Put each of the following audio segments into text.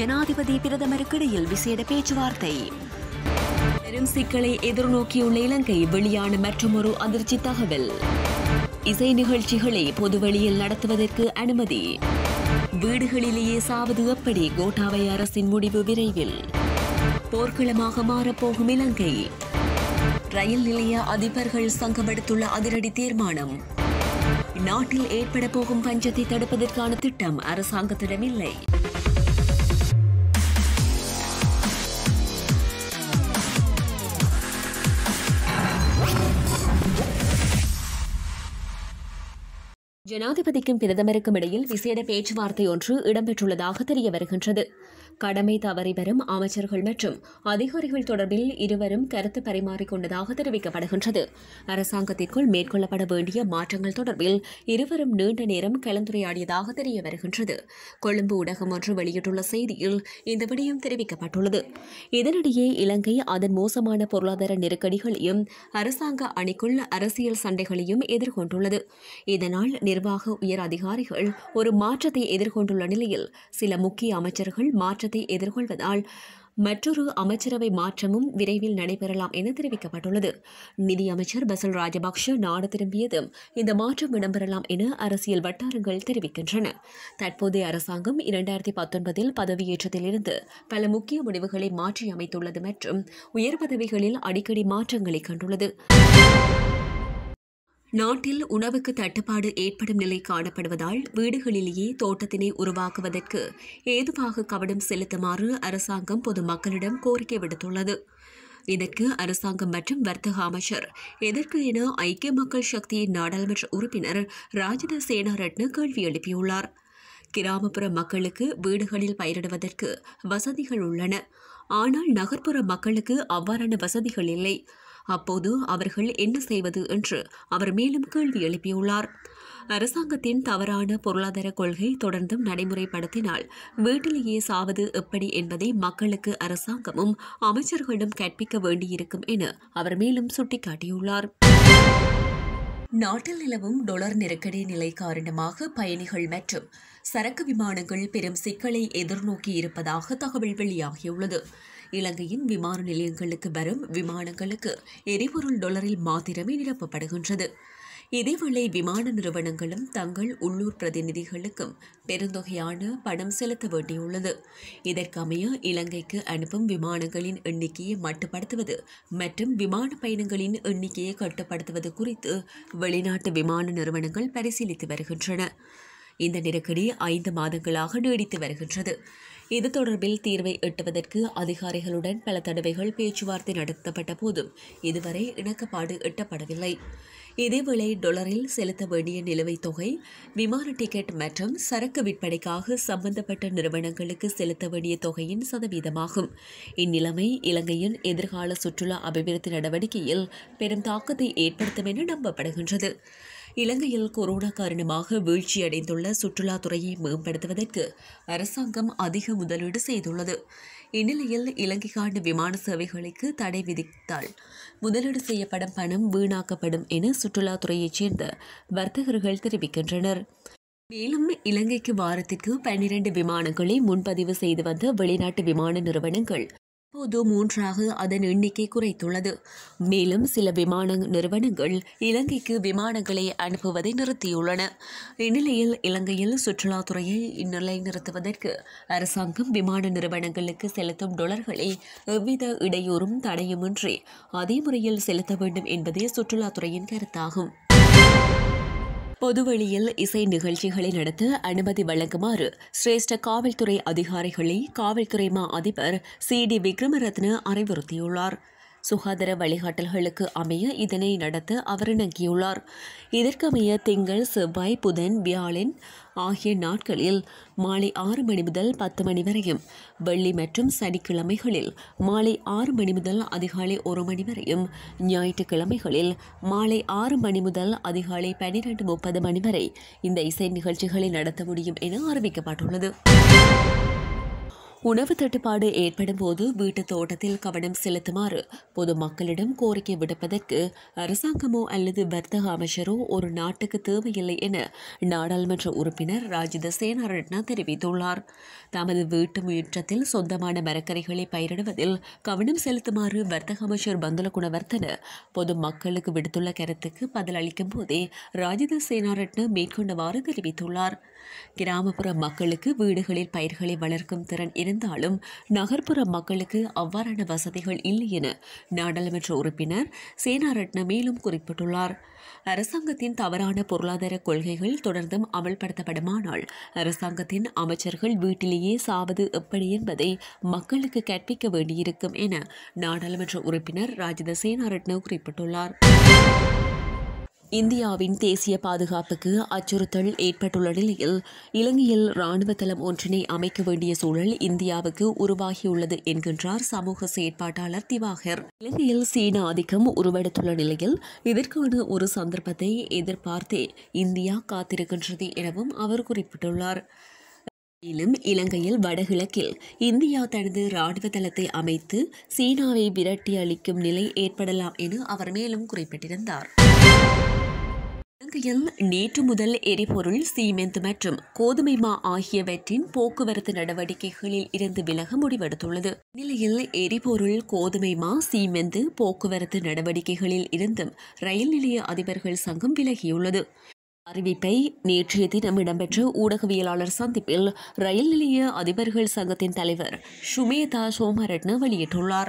ஜனாதிபதி பிரதமருக்கு இடையில் விசேட பேச்சுவார்த்தை பெரும் சிக்கலை எதிர்நோக்கியுள்ள இலங்கை வெளியான மற்றொரு அதிர்ச்சி தகவல் இசை நிகழ்ச்சிகளை பொதுவெளியில் நடத்துவதற்கு அனுமதி வீடுகளிலேயே சாவது எப்படி கோட்டாவை அரசின் முடிவு விரைவில் போர்க்களமாக மாறப்போகும் இலங்கை ரயில் நிலைய அதிபர்கள் சங்கம் எடுத்துள்ள அதிரடி தீர்மானம் நாட்டில் ஏற்பட போகும் பஞ்சத்தை தடுப்பதற்கான திட்டம் அரசாங்கத்திடம் இல்லை ஜனாதிபதிக்கும் பிரதமருக்கும் இடையில் விசேட பேச்சுவார்த்தை ஒன்று இடம்பெற்றுள்ளதாக தெரிய வருகின்றது கடமை தவறி வரும் அமைச்சர்கள் மற்றும் அதிகாரிகள் தொடர்பில் இருவரும் கருத்து பரிமாறிக்கொண்டதாக தெரிவிக்கப்படுகின்றது அரசாங்கத்திற்குள் மேற்கொள்ளப்பட வேண்டிய மாற்றங்கள் தொடர்பில் இருவரும் நீண்ட நேரம் கலந்துரையாடியதாக தெரிய வருகின்றது கொழும்பு ஊடகம் ஒன்று வெளியிட்டுள்ள செய்தியில் இந்த விடயம் தெரிவிக்கப்பட்டுள்ளது இதனிடையே இலங்கை அதன் மோசமான பொருளாதார நெருக்கடிகளையும் அரசாங்க அணிக்குள் அரசியல் சண்டைகளையும் எதிர்கொண்டுள்ளது இதனால் நிர்வாக உயர் அதிகாரிகள் ஒரு மாற்றத்தை எதிர்கொண்டுள்ள நிலையில் சில முக்கிய அமைச்சர்கள் மாற்றத்தை எதிர்கொள்வதால் மற்றொரு அமைச்சரவை மாற்றமும் விரைவில் நடைபெறலாம் என தெரிவிக்கப்பட்டுள்ளது நிதியமைச்சர் பசல் ராஜபக்ஷ நாடு திரும்பியதும் இந்த மாற்றம் இடம்பெறலாம் என அரசியல் வட்டாரங்கள் தெரிவிக்கின்றன தற்போதைய அரசாங்கம் இரண்டாயிரத்தி பத்தொன்பதில் பதவியேற்றதிலிருந்து பல முக்கிய முடிவுகளை மாற்றி அமைத்துள்ளது மற்றும் உயர் பதவிகளில் அடிக்கடி மாற்றங்களை கண்டுள்ளது நாட்டில் உணவுக்கு தட்டுப்பாடு ஏற்படும் நிலை காணப்படுவதால் வீடுகளிலேயே தோட்டத்தினை உருவாக்குவதற்கு ஏதுவாக கவனம் செலுத்துமாறு அரசாங்கம் பொதுமக்களிடம் கோரிக்கை விடுத்துள்ளது இதற்கு அரசாங்கம் மற்றும் வர்த்தக அமைச்சர் எதற்கு என ஐக்கிய மக்கள் சக்தியின் நாடாளுமன்ற உறுப்பினர் ராஜித சேனாரட்ன கேள்வி எழுப்பியுள்ளார் கிராமப்புற மக்களுக்கு வீடுகளில் பயிரிடுவதற்கு வசதிகள் உள்ளன ஆனால் நகர்ப்புற மக்களுக்கு அவ்வாறான வசதிகள் இல்லை அப்போது அவர்கள் என்ன செய்வது என்று அவர் மேலும் கேள்வி எழுப்பியுள்ளார் அரசாங்கத்தின் தவறான பொருளாதார கொள்கை தொடர்ந்தும் நடைமுறைப்படுத்தினால் வீட்டிலேயே சாவது எப்படி என்பதை மக்களுக்கு அரசாங்கமும் அமைச்சர்களும் கற்பிக்க வேண்டியிருக்கும் என அவர் மேலும் சுட்டிக்காட்டியுள்ளார் நாட்டில் நிலவும் டொலர் நெருக்கடி நிலை காரணமாக பயணிகள் மற்றும் சரக்கு விமானங்கள் பெரும் சிக்கலை எதிர்நோக்கி இருப்பதாக தகவல் வெளியாகியுள்ளது இலங்கையின் விமான நிலையங்களுக்கு வரும் விமானங்களுக்கு எரிபொருள் டொலரில் மாத்திரமே நிரப்பப்படுகின்றது இதேவேளை விமான நிறுவனங்களும் தங்கள் உள்ளூர் பிரதிநிதிகளுக்கும் பெருந்தொகையான பணம் செலுத்த வேண்டியுள்ளது இதற்கமைய இலங்கைக்கு அனுப்பும் விமானங்களின் எண்ணிக்கையை மட்டுப்படுத்துவது மற்றும் விமான பயணங்களின் எண்ணிக்கையை கட்டுப்படுத்துவது குறித்து வெளிநாட்டு விமான நிறுவனங்கள் பரிசீலித்து வருகின்றன இந்த நெருக்கடி ஐந்து மாதங்களாக நீடித்து வருகின்றது இது தொடர்பில் தீர்வை எட்டுவதற்கு அதிகாரிகளுடன் பல தடவைகள் பேச்சுவார்த்தை நடத்தப்பட்ட போதும் இதுவரை இணக்கப்பாடு எட்டப்படவில்லை இதேவேளை டொலரில் செலுத்த வேண்டிய நிலுவைத் தொகை விமான டிக்கெட் மற்றும் சரக்கு விற்பனைக்காக சம்பந்தப்பட்ட நிறுவனங்களுக்கு செலுத்த வேண்டிய தொகையின் சதவீதமாகும் இந்நிலைமை இலங்கையின் எதிர்கால சுற்றுலா அபிவிருத்தி நடவடிக்கையில் பெரும் தாக்கத்தை ஏற்படுத்தும் என நம்பப்படுகின்றது இலங்கையில் கொரோனா காரணமாக வீழ்ச்சியடைந்துள்ள சுற்றுலாத்துறையை மேம்படுத்துவதற்கு அரசாங்கம் அதிக முதலீடு செய்துள்ளது இந்நிலையில் இலங்கைக்கான விமான சேவைகளுக்கு தடை விதித்தால் முதலீடு செய்யப்படும் பணம் வீணாக்கப்படும் என சுற்றுலாத்துறையைச் சேர்ந்த வர்த்தகர்கள் தெரிவிக்கின்றனர் மேலும் இலங்கைக்கு வாரத்திற்கு பன்னிரண்டு விமானங்களை முன்பதிவு செய்து வந்த வெளிநாட்டு விமான நிறுவனங்கள் இப்போது மூன்றாக அதன் எண்ணிக்கை குறைத்துள்ளது மேலும் சில விமான நிறுவனங்கள் இலங்கைக்கு விமானங்களை அனுப்புவதை நிறுத்தியுள்ளன இந்நிலையில் இலங்கையில் சுற்றுலாத்துறையை நிலைநிறுத்துவதற்கு அரசாங்கம் விமான நிறுவனங்களுக்கு செலுத்தும் டொலர்களை எவ்வித இடையூறும் தடையுமின்றி அதே முறையில் செலுத்த வேண்டும் என்பதே சுற்றுலாத்துறையின் கருத்தாகும் பொதுவெளியில் இசை நிகழ்ச்சிகளை நடத்த அனுமதி வழங்குமாறு சிரேஷ்ட காவல்துறை அதிகாரிகளை காவல்துறை மா அதிபர் சி டி விக்ரமரத்ன அறிவுறுத்தியுள்ளார் சுகாதார வழிகாட்டல்களுக்கு அமைய இதனை நடத்த அவர் இணங்கியுள்ளார் இதற்கமைய திங்கள் செவ்வாய் புதன் வியாழன் ஆகிய நாட்களில் மாலை ஆறு மணி முதல் பத்து மணி வரையும் வெள்ளி மற்றும் சனிக்கிழமைகளில் மாலை ஆறு மணி முதல் அதிகாலை ஒரு மணி வரையும் ஞாயிற்றுக்கிழமைகளில் மாலை ஆறு மணி முதல் அதிகாலை பன்னிரண்டு முப்பது மணி வரை இந்த இசை நிகழ்ச்சிகளை நடத்த முடியும் என அறிவிக்கப்பட்டுள்ளது உணவு தட்டுப்பாடு ஏற்படும் போது வீட்டு தோட்டத்தில் கவனம் செலுத்துமாறு பொதுமக்களிடம் கோரிக்கை விடுப்பதற்கு அரசாங்கமோ அல்லது வர்த்தக அமைச்சரோ ஒரு நாட்டுக்கு தேவையில்லை என நாடாளுமன்ற உறுப்பினர் ராஜித சேனாரட்னா தெரிவித்துள்ளார் தமது வீட்டு முயற்றத்தில் சொந்தமான மரக்கறிகளை பயிரிடுவதில் கவனம் செலுத்துமாறு வர்த்தக அமைச்சர் பந்துல குணவர்த்தன பொதுமக்களுக்கு விடுத்துள்ள கருத்துக்கு பதிலளிக்கும் போதே ராஜித சேனாரட்ன மேற்கொண்டவாறு தெரிவித்துள்ளார் கிராமப்புற மக்களுக்கு வீடுகளில் பயிர்களை வளர்க்கும் திறன் இருந்தாலும் நகர்ப்புற மக்களுக்கு அவ்வாறான வசதிகள் இல்லை என நாடாளுமன்ற உறுப்பினர் சேனாரட்ன மேலும் குறிப்பிட்டுள்ளார் அரசாங்கத்தின் தவறான பொருளாதார கொள்கைகள் தொடர்ந்தும் அமல்படுத்தப்படுமானால் அரசாங்கத்தின் அமைச்சர்கள் வீட்டிலேயே சாவது எப்படி என்பதை மக்களுக்கு கற்பிக்க வேண்டியிருக்கும் என நாடாளுமன்ற உறுப்பினர் ராஜித சேனாரட்ன குறிப்பிட்டுள்ளார் இந்தியாவின் தேசிய பாதுகாப்புக்கு அச்சுறுத்தல் ஏற்பட்டுள்ள நிலையில் இலங்கையில் ராணுவ தளம் ஒன்றினை அமைக்க வேண்டிய சூழல் இந்தியாவுக்கு உருவாகியுள்ளது என்கின்றார் சமூக செயற்பாட்டாளர் திவாகர் இலங்கையில் சீன ஆதிக்கம் உருவெடுத்துள்ள நிலையில் இதற்கான ஒரு சந்தர்ப்பத்தை எதிர்பார்த்தே இந்தியா காத்திருக்கின்றது எனவும் அவர் குறிப்பிட்டுள்ளார் மேலும் இலங்கையில் வடகிழக்கில் இந்தியா தனது ராணுவ தளத்தை அமைத்து சீனாவை விரட்டி அளிக்கும் நிலை ஏற்படலாம் என அவர் மேலும் குறிப்பிட்டிருந்தார் இலங்கையில் நேற்று முதல் எரிபொருள் சீமெந்து மற்றும் கோதுமை மா ஆகியவற்றின் போக்குவரத்து நடவடிக்கைகளில் இருந்து விலக முடிவெடுத்துள்ளது நிலையில் எரிபொருள் கோதுமை மா சீமெந்து போக்குவரத்து நடவடிக்கைகளில் இருந்தும் ரயில் நிலைய அதிபர்கள் சங்கம் விலகியுள்ளது அறிவிப்பை நேற்றைய தினம் இடம்பெற்ற ஊடகவியலாளர் சந்திப்பில் ரயில் நிலைய அதிபர்கள் சங்கத்தின் தலைவர் சுமேதா சோமரட்ன வெளியிட்டுள்ளார்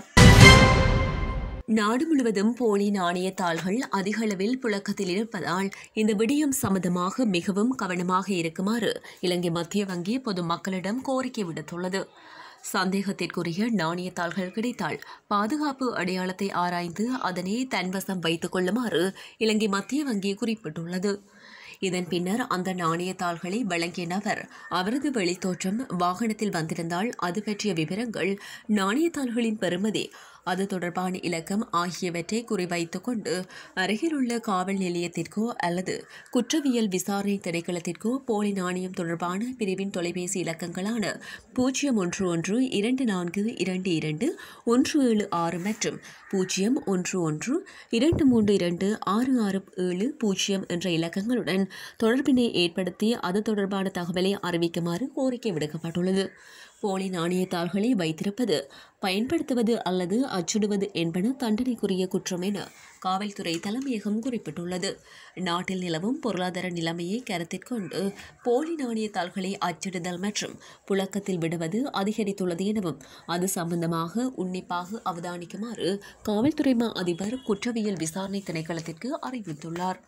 நாடு முழுவதும் போலி நாணயத்தாள்கள் அதிக அளவில் புழக்கத்தில் இருப்பதால் இந்த விடயம் சம்பந்தமாக மிகவும் கவனமாக இருக்குமாறு இலங்கை மத்திய வங்கி பொதுமக்களிடம் கோரிக்கை விடுத்துள்ளது சந்தேகத்திற்குரிய நாணயத்தாள்கள் கிடைத்தால் பாதுகாப்பு அடையாளத்தை ஆராய்ந்து அதனை தன்வசம் வைத்துக் கொள்ளுமாறு இலங்கை மத்திய வங்கி குறிப்பிட்டுள்ளது இதன் பின்னர் அந்த நாணயத்தாள்களை வழங்கிய நபர் அவரது வெளித்தோற்றம் வாகனத்தில் வந்திருந்தால் அது பற்றிய விவரங்கள் நாணயத்தாள்களின் பெறுமதி அது தொடர்பான இலக்கம் ஆகியவற்றை குறிவைத்துக் கொண்டு அருகிலுள்ள காவல் நிலையத்திற்கோ அல்லது குற்றவியல் விசாரணை திணைக்களத்திற்கோ போலி நாணயம் தொடர்பான பிரிவின் தொலைபேசி இலக்கங்களான பூஜ்ஜியம் ஒன்று ஒன்று இரண்டு நான்கு இரண்டு இரண்டு ஒன்று ஏழு ஆறு மற்றும் பூஜ்ஜியம் ஒன்று ஒன்று இரண்டு மூன்று இரண்டு ஆறு ஆறு ஏழு பூஜ்ஜியம் என்ற இலக்கங்களுடன் தொடர்பினை ஏற்படுத்தி அது தொடர்பான தகவலை அறிவிக்குமாறு கோரிக்கை விடுக்கப்பட்டுள்ளது போலி நாணயத்தாள்களை வைத்திருப்பது பயன்படுத்துவது அல்லது அச்சிடுவது என்பன தண்டனைக்குரிய குற்றம் என காவல்துறை தலைமையகம் குறிப்பிட்டுள்ளது நாட்டில் நிலவும் பொருளாதார நிலைமையை கருத்தில் கொண்டு போலி நாணயத்தாள்களை அச்சிடுதல் மற்றும் புழக்கத்தில் விடுவது அதிகரித்துள்ளது எனவும் அது சம்பந்தமாக உன்னிப்பாக அவதானிக்குமாறு காவல்துறை மா அதிபர் குற்றவியல் விசாரணை திணைக்களத்திற்கு அறிவித்துள்ளார்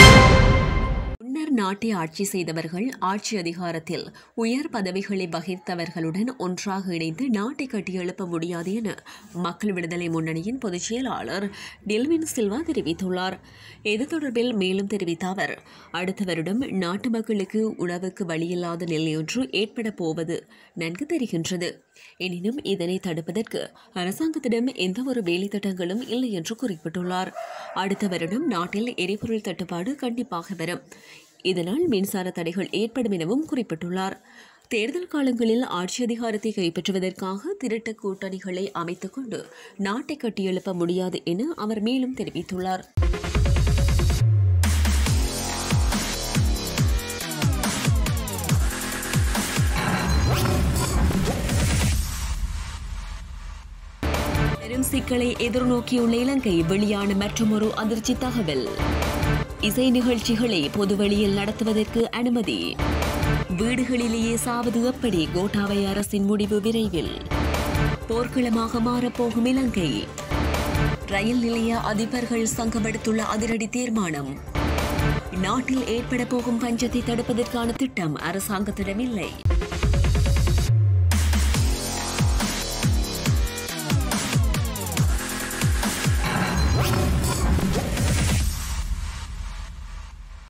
முன்னர் நாட்டை ஆட்சி செய்தவர்கள் ஆட்சி அதிகாரத்தில் உயர் பதவிகளை வகித்தவர்களுடன் ஒன்றாக இணைந்து நாட்டை கட்டியெழுப்ப முடியாது என மக்கள் விடுதலை முன்னணியின் பொதுச் செயலாளர் டில்வின் சில்வா தெரிவித்துள்ளார் இது தொடர்பில் மேலும் தெரிவித்த அவர் அடுத்த வருடம் நாட்டு மக்களுக்கு உணவுக்கு வழியில்லாத நிலையொன்று ஏற்பட போவது நன்கு தெரிகின்றது எனினும் இதனை தடுப்பதற்கு அரசாங்கத்திடம் எந்த ஒரு வேலை திட்டங்களும் இல்லை என்று குறிப்பிட்டுள்ளார் அடுத்த வருடம் நாட்டில் எரிபொருள் தட்டுப்பாடு கண்டிப்பாக வரும் இதனால் மின்சார தடைகள் ஏற்படும் எனவும் குறிப்பிட்டுள்ளார் தேர்தல் காலங்களில் ஆட்சி அதிகாரத்தை கைப்பற்றுவதற்காக திருட்ட கூட்டணிகளை அமைத்துக் கொண்டு நாட்டை கட்டியெழுப்ப முடியாது என அவர் மேலும் தெரிவித்துள்ளார் பெரும் சிக்கலை எதிர்நோக்கியுள்ள இலங்கை வெளியான மற்றொரு அதிர்ச்சி தகவல் இசை நிகழ்ச்சிகளை பொதுவெளியில் நடத்துவதற்கு அனுமதி வீடுகளிலேயே சாவது எப்படி கோட்டாவை அரசின் முடிவு விரைவில் போர்க்களமாக மாறப்போகும் இலங்கை ரயில் நிலைய அதிபர்கள் சங்கம் எடுத்துள்ள அதிரடி தீர்மானம் நாட்டில் ஏற்பட போகும் பஞ்சத்தை தடுப்பதற்கான திட்டம் அரசாங்கத்திடம் இல்லை